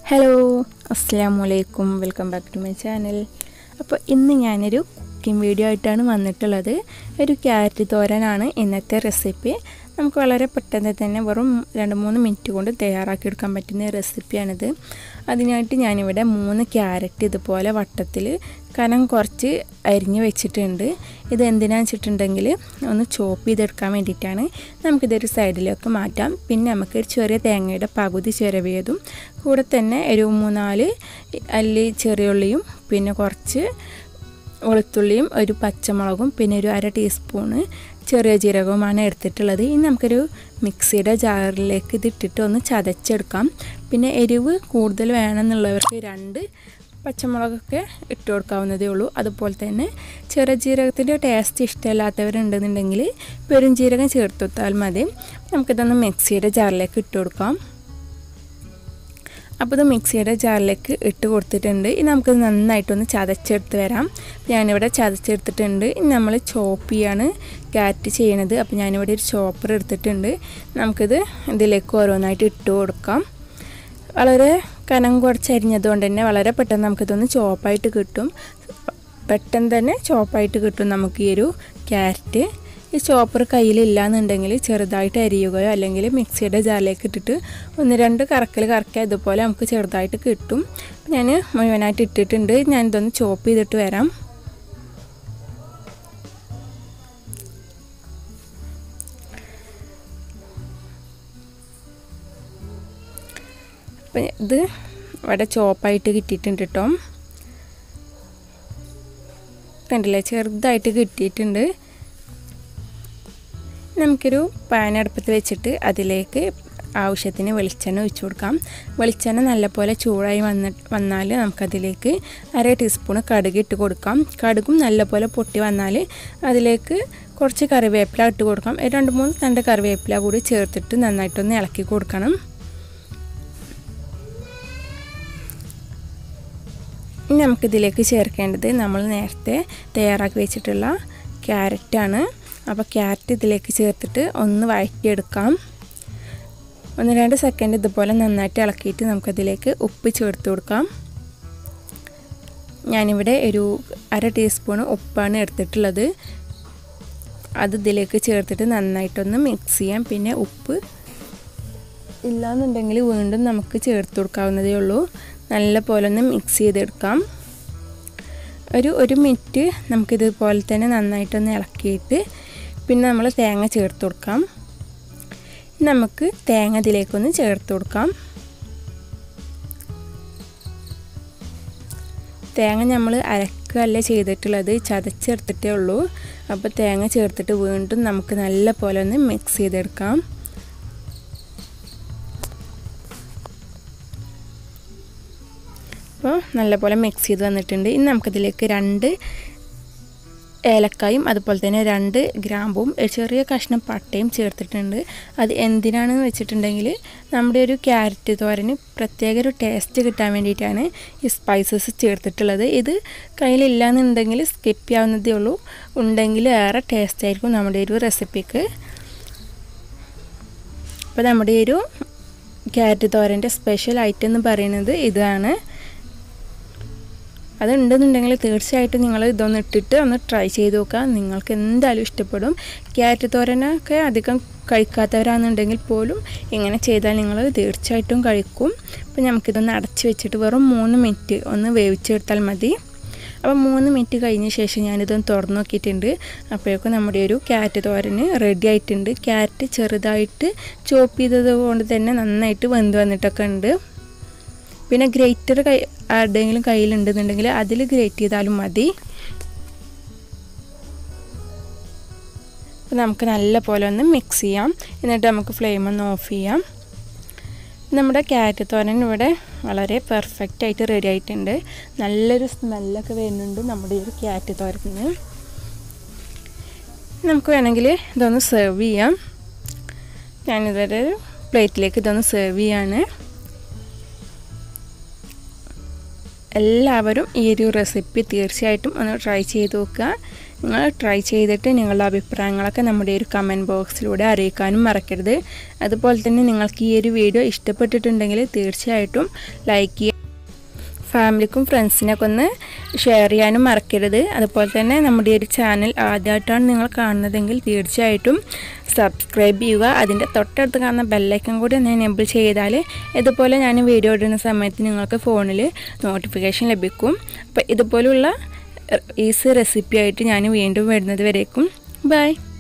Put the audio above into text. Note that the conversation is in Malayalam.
ഹലോ അസ്സാം വലൈക്കും welcome back to my channel അപ്പോൾ ഇന്ന് ഞാനൊരു കുക്കിംഗ് വീഡിയോ ആയിട്ടാണ് വന്നിട്ടുള്ളത് ഒരു ക്യാരറ്റ് തോരനാണ് ഇന്നത്തെ റെസിപ്പി നമുക്ക് വളരെ പെട്ടെന്ന് തന്നെ വെറും രണ്ട് മൂന്ന് മിനിറ്റ് കൊണ്ട് തയ്യാറാക്കിയെടുക്കാൻ പറ്റുന്ന റെസിപ്പിയാണിത് അതിനായിട്ട് ഞാനിവിടെ മൂന്ന് ക്യാരറ്റ് ഇതുപോലെ വട്ടത്തിൽ കനം കുറച്ച് അരിഞ്ഞ് വെച്ചിട്ടുണ്ട് ഇത് എന്തിനാണെന്ന് വെച്ചിട്ടുണ്ടെങ്കിൽ ഒന്ന് ചോപ്പ് ചെയ്തെടുക്കാൻ വേണ്ടിയിട്ടാണ് നമുക്കിതൊരു സൈഡിലേക്ക് മാറ്റാം പിന്നെ നമുക്ക് ഒരു ചെറിയ തേങ്ങയുടെ പകുതി ചിരവിയതും കൂടെ തന്നെ ഒരു മൂന്നാല് അല്ലി ചെറിയുള്ളിയും പിന്നെ കുറച്ച് വെളുത്തുള്ളിയും ഒരു പച്ചമുളകും പിന്നെ ഒരു അര ടീസ്പൂണ് ചെറിയ ജീരകവുമാണ് എടുത്തിട്ടുള്ളത് ഇനി നമുക്കൊരു മിക്സിയുടെ ജാറിലേക്ക് ഇതിട്ടിട്ട് ഒന്ന് ചതച്ചെടുക്കാം പിന്നെ എരിവ് കൂടുതൽ വേണമെന്നുള്ളവർക്ക് രണ്ട് പച്ചമുളകൊക്കെ ഇട്ട് കൊടുക്കാവുന്നതേ ഉള്ളൂ അതുപോലെ തന്നെ ചെറിയ ജീരകത്തിൻ്റെ ടേസ്റ്റ് ഇഷ്ടമില്ലാത്തവരുണ്ടെന്നുണ്ടെങ്കിൽ പെരും ജീരകം ചേർത്ത് കൊടുത്താൽ മതി നമുക്കിതൊന്ന് മിക്സിയുടെ ജാറിലേക്ക് ഇട്ട് കൊടുക്കാം അപ്പോൾ ഇത് മിക്സിയുടെ ജാറിലേക്ക് ഇട്ട് കൊടുത്തിട്ടുണ്ട് ഇനി നമുക്ക് നന്നായിട്ടൊന്ന് ചതച്ചെടുത്ത് വരാം ഞാനിവിടെ ചതച്ചെടുത്തിട്ടുണ്ട് ഇനി നമ്മൾ ചോപ്പ് ചെയ്യാണ് ക്യാരറ്റ് ചെയ്യണത് അപ്പോൾ ഞാനിവിടെ ഒരു ചോപ്പർ എടുത്തിട്ടുണ്ട് നമുക്കിത് ഇതിലേക്ക് ഓരോന്നായിട്ട് ഇട്ട് കൊടുക്കാം വളരെ കനം കുറച്ച് അരിഞ്ഞതുകൊണ്ട് തന്നെ വളരെ പെട്ടെന്ന് നമുക്കിതൊന്ന് ചോപ്പായിട്ട് കിട്ടും പെട്ടെന്ന് തന്നെ ചോപ്പായിട്ട് കിട്ടും നമുക്ക് ഈ ഒരു ക്യാരറ്റ് ഈ ചോപ്പർ കയ്യിലില്ല എന്നുണ്ടെങ്കിൽ ചെറുതായിട്ട് അരിയുകയോ അല്ലെങ്കിൽ മിക്സിയുടെ ജാറിലേക്ക് ഇട്ടിട്ട് ഒന്ന് രണ്ട് കറക്കൽ കറക്കുക ഇതുപോലെ നമുക്ക് ചെറുതായിട്ട് കിട്ടും ഞാൻ മുഴുവനായിട്ട് ഇട്ടിട്ടുണ്ട് ഞാനിതൊന്ന് ചോപ്പ് ചെയ്തിട്ട് വരാം അപ്പം ഇത് ഇവിടെ ചോപ്പായിട്ട് കിട്ടിയിട്ടുണ്ട് കേട്ടോ കണ്ടില്ലേ ചെറുതായിട്ട് കിട്ടിയിട്ടുണ്ട് നമുക്കൊരു പാൻ അടുപ്പത്ത് വെച്ചിട്ട് അതിലേക്ക് ആവശ്യത്തിന് വെളിച്ചെണ്ണ ഒഴിച്ചു കൊടുക്കാം വെളിച്ചെണ്ണ നല്ലപോലെ ചൂടായി വന്ന വന്നാൽ നമുക്കതിലേക്ക് അര ടീസ്പൂൺ കടുക് ഇട്ട് കൊടുക്കാം കടുകും നല്ലപോലെ പൊട്ടി വന്നാൽ അതിലേക്ക് കുറച്ച് കറിവേപ്പില ഇട്ട് കൊടുക്കാം രണ്ട് മൂന്ന് തണ്ട് കറിവേപ്പില കൂടി ചേർത്തിട്ട് നന്നായിട്ടൊന്ന് ഇളക്കി കൊടുക്കണം ഇനി നമുക്കിതിലേക്ക് ചേർക്കേണ്ടത് നമ്മൾ നേരത്തെ തയ്യാറാക്കി വെച്ചിട്ടുള്ള ക്യാരറ്റാണ് അപ്പോൾ ക്യാരറ്റ് ഇതിലേക്ക് ചേർത്തിട്ട് ഒന്ന് വഴറ്റിയെടുക്കാം ഒന്ന് രണ്ട് സെക്കൻഡ് ഇതുപോലെ നന്നായിട്ട് ഇളക്കിയിട്ട് നമുക്കതിലേക്ക് ഉപ്പ് ചേർത്ത് കൊടുക്കാം ഞാനിവിടെ ഒരു അര ടീസ്പൂൺ ഉപ്പാണ് എടുത്തിട്ടുള്ളത് അത് ഇതിലേക്ക് ചേർത്തിട്ട് നന്നായിട്ടൊന്ന് മിക്സ് ചെയ്യാം പിന്നെ ഉപ്പ് ഇല്ലാന്നുണ്ടെങ്കിൽ വീണ്ടും നമുക്ക് ചേർത്ത് കൊടുക്കാവുന്നതേ ഉള്ളൂ നല്ല പോലെ ഒന്ന് മിക്സ് ചെയ്തെടുക്കാം ഒരു ഒരു മിനിറ്റ് നമുക്കിതുപോലെ തന്നെ നന്നായിട്ടൊന്ന് ഇളക്കിയിട്ട് പിന്നെ നമ്മൾ തേങ്ങ ചേർത്ത് കൊടുക്കാം നമുക്ക് തേങ്ങ ഇതിലേക്കൊന്ന് ചേർത്ത് കൊടുക്കാം തേങ്ങ നമ്മൾ അരക്കല്ല ചെയ്തിട്ടുള്ളത് ചതച്ചെടുത്തിട്ടേ ഉള്ളൂ അപ്പോൾ തേങ്ങ ചേർത്തിട്ട് വീണ്ടും നമുക്ക് നല്ല പോലെ ഒന്ന് മിക്സ് ചെയ്തെടുക്കാം അപ്പോൾ നല്ലപോലെ മിക്സ് ചെയ്ത് വന്നിട്ടുണ്ട് ഇനി നമുക്കതിലേക്ക് രണ്ട് ഏലക്കായും അതുപോലെ തന്നെ രണ്ട് ഗ്രാമ്പും ചെറിയ കഷ്ണം പട്ടയും ചേർത്തിട്ടുണ്ട് അത് എന്തിനാണെന്ന് വെച്ചിട്ടുണ്ടെങ്കിൽ നമ്മുടെ ഒരു ക്യാരറ്റ് തോരന് പ്രത്യേക ഒരു ടേസ്റ്റ് കിട്ടാൻ വേണ്ടിയിട്ടാണ് ഈ സ്പൈസസ് ചേർത്തിട്ടുള്ളത് ഇത് കയ്യിലില്ലാന്നുണ്ടെങ്കിൽ സ്കിപ്പ് ചെയ്യാവുന്നതേ ഉള്ളൂ ഉണ്ടെങ്കിൽ ഏറെ ടേസ്റ്റ് ആയിരിക്കും നമ്മുടെ ഒരു റെസിപ്പിക്ക് അപ്പോൾ നമ്മുടെ ഒരു ക്യാരറ്റ് തോരൻ്റെ സ്പെഷ്യൽ ഐറ്റം എന്ന് പറയുന്നത് ഇതാണ് അതുണ്ടെന്നുണ്ടെങ്കിൽ തീർച്ചയായിട്ടും നിങ്ങൾ ഇതൊന്ന് ഇട്ടിട്ട് ഒന്ന് ട്രൈ ചെയ്ത് നോക്കുക നിങ്ങൾക്ക് എന്തായാലും ഇഷ്ടപ്പെടും ക്യാരറ്റ് തോരനൊക്കെ അധികം കഴിക്കാത്തവരാണെന്നുണ്ടെങ്കിൽ പോലും ഇങ്ങനെ ചെയ്താൽ നിങ്ങൾ തീർച്ചയായിട്ടും കഴിക്കും അപ്പോൾ നമുക്കിതൊന്ന് അടച്ച് വെച്ചിട്ട് വെറും മൂന്ന് മിനിറ്റ് ഒന്ന് വേവിച്ചെടുത്താൽ മതി അപ്പോൾ മൂന്ന് മിനിറ്റ് കഴിഞ്ഞ ശേഷം ഞാനിതൊന്ന് തുറന്നു നോക്കിയിട്ടുണ്ട് അപ്പോഴേക്കും നമ്മുടെ ഒരു ക്യാരറ്റ് തോരന് റെഡി ആയിട്ടുണ്ട് ക്യാരറ്റ് ചെറുതായിട്ട് ചോപ്പ് ചെയ്തത് കൊണ്ട് തന്നെ നന്നായിട്ട് വെന്ത് വന്നിട്ടൊക്കെ ഉണ്ട് പിന്നെ ഗ്രേറ്റർ കൈ ആരുടെയെങ്കിലും കയ്യിലുണ്ടെന്നുണ്ടെങ്കിൽ അതിൽ ഗ്രേറ്റ് ചെയ്താലും മതി അപ്പോൾ നമുക്ക് നല്ല പോലെ ഒന്ന് മിക്സ് ചെയ്യാം എന്നിട്ട് നമുക്ക് ഫ്ലെയിം ഒന്ന് ഓഫ് ചെയ്യാം നമ്മുടെ ക്യാരറ്റ് തോരൻ ഇവിടെ വളരെ പെർഫെക്റ്റ് ആയിട്ട് റെഡി ആയിട്ടുണ്ട് നല്ലൊരു സ്മെല്ലൊക്കെ വരുന്നുണ്ട് നമ്മുടെ ഈ ഒരു ക്യാരറ്റ് തോരന് നമുക്ക് വേണമെങ്കിൽ ഇതൊന്ന് സെർവ് ചെയ്യാം ഞാനിതൊരു പ്ലേറ്റിലേക്ക് ഇതൊന്ന് സെർവ് ചെയ്യാണ് എല്ലാവരും ഈ ഒരു റെസിപ്പി തീർച്ചയായിട്ടും ഒന്ന് ട്രൈ ചെയ്ത് നോക്കുക നിങ്ങൾ ട്രൈ ചെയ്തിട്ട് നിങ്ങളുടെ അഭിപ്രായങ്ങളൊക്കെ നമ്മുടെ ഒരു കമൻറ്റ് ബോക്സിലൂടെ അറിയിക്കാനും മറക്കരുത് അതുപോലെ തന്നെ നിങ്ങൾക്ക് ഈ ഒരു വീഡിയോ ഇഷ്ടപ്പെട്ടിട്ടുണ്ടെങ്കിൽ തീർച്ചയായിട്ടും ലൈക്ക് ചെയ്യുക ഫാമിലിക്കും ഫ്രണ്ട്സിനൊക്കെ ഒന്ന് ഷെയർ ചെയ്യാനും മറക്കരുത് അതുപോലെ തന്നെ നമ്മുടെ ഒരു ചാനൽ ആദ്യമായിട്ടാണ് നിങ്ങൾ കാണുന്നതെങ്കിൽ തീർച്ചയായിട്ടും സബ്സ്ക്രൈബ് ചെയ്യുക അതിൻ്റെ തൊട്ടടുത്ത് കാണുന്ന ബെല്ലൈക്കൺ കൂടി ഒന്ന് എനേബിൾ ചെയ്താൽ ഇതുപോലെ ഞാൻ വീഡിയോ ഇടുന്ന സമയത്ത് നിങ്ങൾക്ക് ഫോണിൽ നോട്ടിഫിക്കേഷൻ ലഭിക്കും അപ്പോൾ ഇതുപോലുള്ള ഈസി റെസിപ്പി ആയിട്ട് ഞാൻ വീണ്ടും വരുന്നത് വരേക്കും ബൈ